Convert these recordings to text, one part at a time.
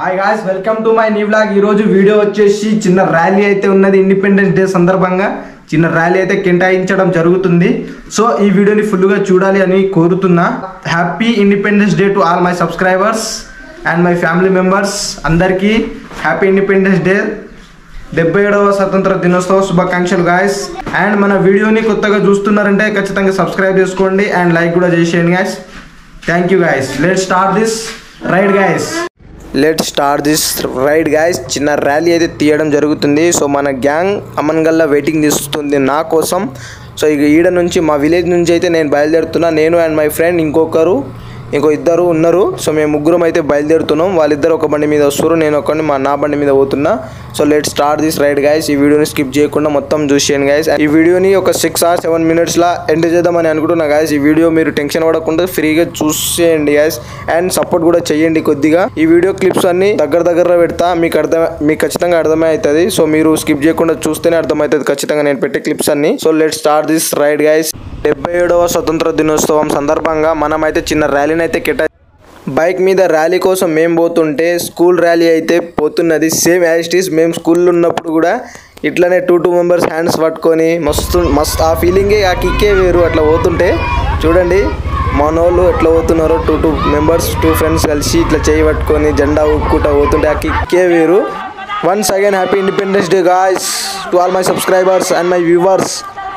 hi guys welcome to my new vlog ఈరోజు video వచ్చేసి చిన్న ర్యాలీ అయితే ఉన్నది ఇండిపెండెన్స్ డే సందర్భంగా చిన్న ర్యాలీ అయితే కేటాయించడం జరుగుతుంది సో ఈ వీడియోని ఫుల్గా చూడాలి అని కోరుతున్నా happy Independence Day to all my subscribers and my family members అందరికీ హ్యాపీ ఇండిపెండెన్స్ డే డెబ్బై ఏడవ స్వతంత్ర దినోత్సవ శుభాకాంక్షలు గాయస్ అండ్ మన వీడియోని కొత్తగా చూస్తున్నారంటే ఖచ్చితంగా సబ్స్క్రైబ్ చేసుకోండి అండ్ లైక్ కూడా చేసేయండి guys thank you guys let start this ride guys let start this ride guys చిన్న ర్యాలీ అయితే తీయడం జరుగుతుంది సో మన గ్యాంగ్ అమన్గల్లా వెయిటింగ్ తీస్తుంది నా కోసం సో ఇక ఈడ నుంచి మా విలేజ్ నుంచి అయితే నేను బయలుదేరుతున్నా నేను అండ్ మై ఫ్రెండ్ ఇంకొకరు ఇంకో ఇద్దరు ఉన్నారు సో మేము ముగ్గురం అయితే బయలుదేరుతున్నాం వాళ్ళిద్దరు ఒక బండి మీద వస్తారు నేను ఒకరిని మా నా బండి మీద పోతున్నా so let start this ride guys ఈ వీడియోని స్కిప్ చేయకుండా మొత్తం చూసేయండి గైస్ ఈ వీడియోని ఒక సిక్స్ ఆర్ సెవెన్ మినిట్స్లా ఎండ్ చేద్దామని అనుకుంటున్నా గైస్ ఈ వీడియో మీరు టెన్షన్ పడకుండా ఫ్రీగా చూసేయండి గైస్ అండ్ సపోర్ట్ కూడా చేయండి కొద్దిగా ఈ వీడియో క్లిప్స్ అన్ని దగ్గర దగ్గర పెడతా మీకు అర్థం మీకు ఖచ్చితంగా అర్థమై అవుతుంది సో మీరు స్కిప్ చేయకుండా చూస్తేనే అర్థమవుతుంది ఖచ్చితంగా నేను పెట్టే క్లిప్స్ అన్ని so let start this ride guys డెబ్బై ఏడవ స్వతంత్ర దినోత్సవం సందర్భంగా మనమైతే చిన్న ర్యాలీని అయితే కేటా బైక్ మీద ర్యాలీ కోసం మేము పోతుంటే స్కూల్ ర్యాలీ అయితే పోతున్నది సేమ్ యాజిటీస్ మేము స్కూల్లో ఉన్నప్పుడు కూడా ఇట్లనే టూ టూ మెంబర్స్ హ్యాండ్స్ పట్టుకొని మస్తు మస్తు ఆ ఫీలింగే ఆ కిక్కే వేరు అట్లా పోతుంటే చూడండి మనోళ్ళు ఎట్లా పోతున్నారో two two members two friends కలిసి ఇట్లా చేయి పట్టుకొని జెండా ఊపుకుంటా పోతుంటే ఆ కిక్కే వేరు once again happy Independence Day guys to all my subscribers and my viewers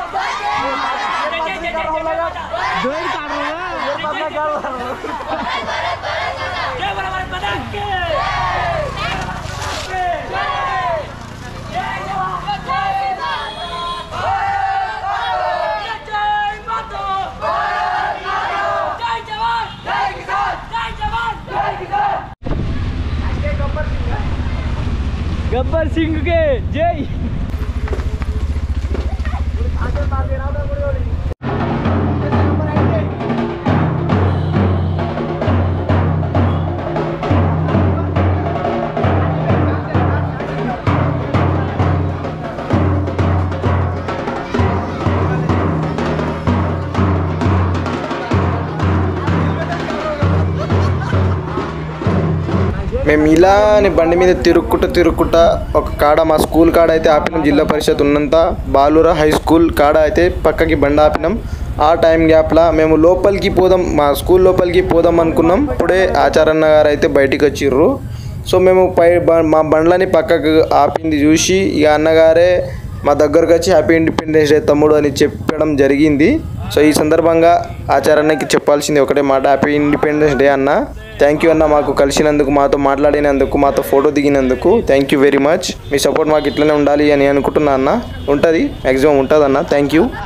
जय बराबर पतंग के जय जवान जय जय माता जय जवान जय किसान जय जवान जय किसान गब्बर सिंह के जय మేము ఇలానే బండి మీద తిరుక్కుంటూ తిరుక్కుంటా ఒక కాడ మా స్కూల్ కాడ అయితే ఆపినాం జిల్లా పరిషత్ ఉన్నంత బాలుర హై స్కూల్ కాడ అయితే పక్కకి బండి ఆపినాం ఆ టైం గ్యాప్లా మేము లోపలికి పోదాం మా స్కూల్ లోపలికి పోదాం అనుకున్నాం ఇప్పుడే ఆచారన్న గారు అయితే బయటికి వచ్చిర్రు సో మేము పై బ- మా బండ్లని పక్కకు ఆపింది చూసి ఇక అన్నగారే మా దగ్గరకు వచ్చి హ్యాపీ ఇండిపెండెన్స్ డే తమ్ముడు అని చెప్పడం జరిగింది సో ఈ సందర్భంగా ఆచారానికి చెప్పాల్సింది ఒకటే మాట హ్యాపీ ఇండిపెండెన్స్ డే అన్న థ్యాంక్ యూ అన్న మాకు కలిసినందుకు మాతో మాట్లాడినందుకు మాతో ఫోటో దిగినందుకు థ్యాంక్ యూ వెరీ మచ్ మీ సపోర్ట్ మాకు ఇట్లనే ఉండాలి అని అనుకుంటున్నా అన్న ఉంటుంది మ్యాక్సిమం ఉంటుంది అన్న థ్యాంక్ యూ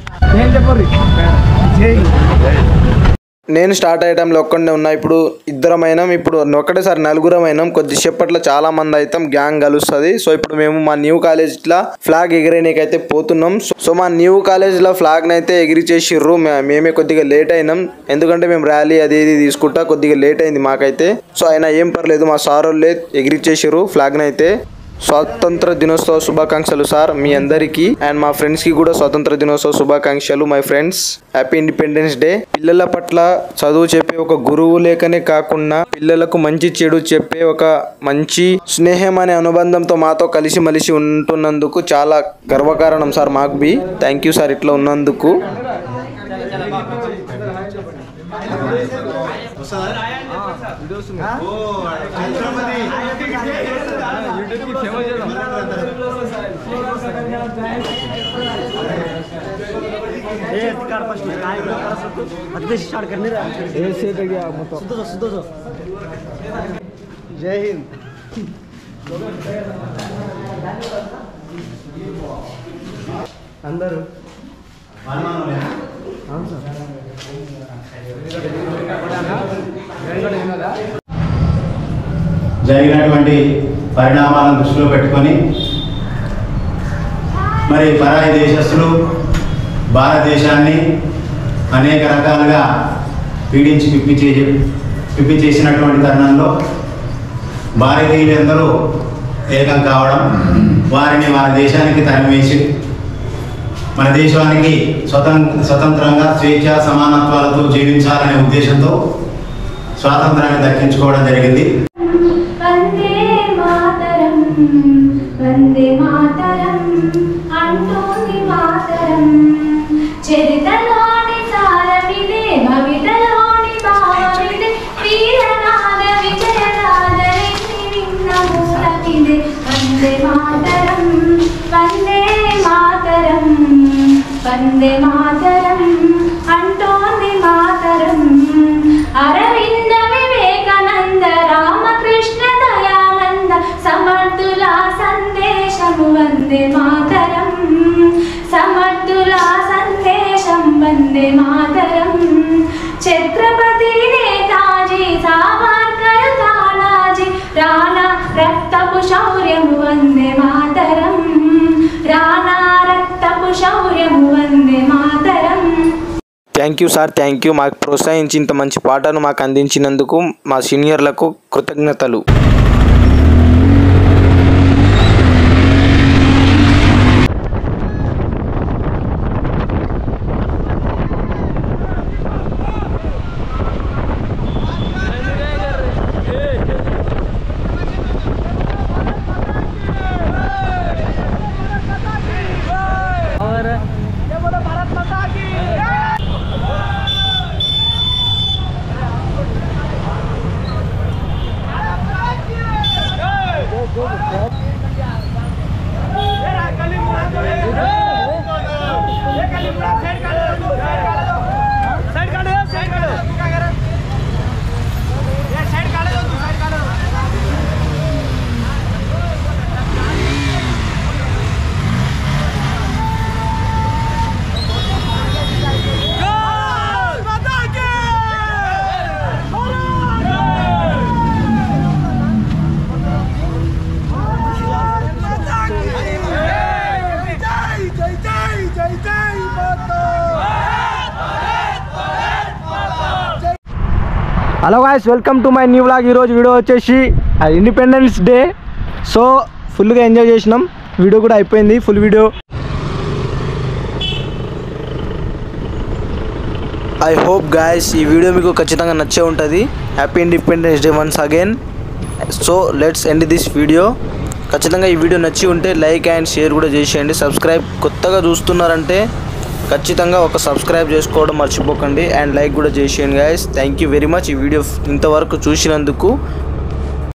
నేను స్టార్ట్ అయ్యే టైంలో ఒక్కడే ఉన్నా ఇప్పుడు ఇద్దరం అయినాం ఇప్పుడు ఒకటేసారి నలుగురం అయినాం కొద్దిసేపట్లో చాలా మంది అవుతాం గ్యాంగ్ కలుస్తుంది సో ఇప్పుడు మేము మా న్యూ కాలేజ్లో ఫ్లాగ్ ఎగిరేయడానికి పోతున్నాం సో- సో మా న్యూ కాలేజ్లో ఫ్లాగ్ని అయితే ఎగిరిచేసిర్రు మే- మేమే కొద్దిగా లేట్ అయినాం ఎందుకంటే మేము ర్యాలీ అది ఇది తీసుకుంటా కొద్దిగా లేట్ అయింది మాకైతే సో అయినా ఏం పర్లేదు మా సార్ వాళ్ళే ఎగిరిచేసిర్రు ఫ్లాగ్ని అయితే స్వాతంత్ర దినోత్సవ శుభాకాంక్షలు సార్ మీ అందరికీ అండ్ మా ఫ్రెండ్స్ కి కూడా స్వాతంత్ర దినోత్సవ శుభాకాంక్షలు my friends happy Independence Day పిల్లల పట్ల చదువు చెప్పే ఒక గురువు లేకనే కాకుండా పిల్లలకు మంచి చెడు చెప్పే ఒక మంచి స్నేహం అనే అనుబంధంతో మాతో కలిసి మలిసి ఉంటున్నందుకు చాలా గర్వకారణం సార్ మాకు బి థ్యాంక్ యూ సార్ ఇట్లా ఉన్నందుకు जय हिंद అందరూ జరిగినటువంటి పరిణామాలను దృష్టిలో పెట్టుకొని మరి పరాయి దేశస్తులు భారతదేశాన్ని అనేక రకాలుగా పీడించి పిప్పి చే పిప్పి చేసినటువంటి తరుణంలో భారతీయులందరూ ఏకం కావడం వారిని వారి దేశానికి తరిమేసి మన దేశానికి స్వతంత్ర స్వతంత్రంగా స్వేచ్ఛ సమానత్వాలతో జీవించాలనే ఉద్దేశంతో స్వాతంత్రాన్ని దక్కించుకోవడం జరిగింది వందే వందే మాతరం అంటోంది మాతరం చరితలోని సారమిదే భవితలోని భావమిదే వీరనాద విజయనాదరిని విన్న మూలమిదే వందే మాతరం వందే మాతరం వందే మాతరం అంటోంది మాతరం అరవింద వివేకానంద రామకృష్ణ దయానంద సమర్థుల సందేశము వందే మాతరం సమర్థుల సందేశం వందే మాతరం ఛత్రపతి నేతాజీ సావర్కర్ తానాజీ రాణా రక్తపు శౌర్యము వందే మాతరం రాణా రక్తపు శౌర్యము Vande Mataram thank you sir thank you మాకు ప్రోత్సహించి ఇంత మంచి పాటను మాకు అందించినందుకు మా సీనియర్లకు కృతజ్ఞతలు और hello guys welcome to my new vlog ఈరోజు వీడియో వచ్చేసి ఇండిపెండెన్స్ డే సో ఫుల్గా ఎంజాయ్ చేసినాం వీడియో కూడా అయిపోయింది full video I hope guys ఈ వీడియో మీకు ఖచ్చితంగా నచ్చే ఉంటుంది happy Independence Day once again so let's end this video ఖచ్చితంగా ఈ వీడియో నచ్చి ఉంటే లైక్ అండ్ షేర్ కూడా చేసేయండి సబ్స్క్రైబ్ కొత్తగా చూస్తున్నారంటే ఖచ్చితంగా ఒక సబ్స్క్రైబ్ చేసుకోవడం మర్చిపోకండి అండ్ లైక్ కూడా చేసేయండి guys thank you very much ఈ వీడియో ఇంతవరకు చూసినందుకు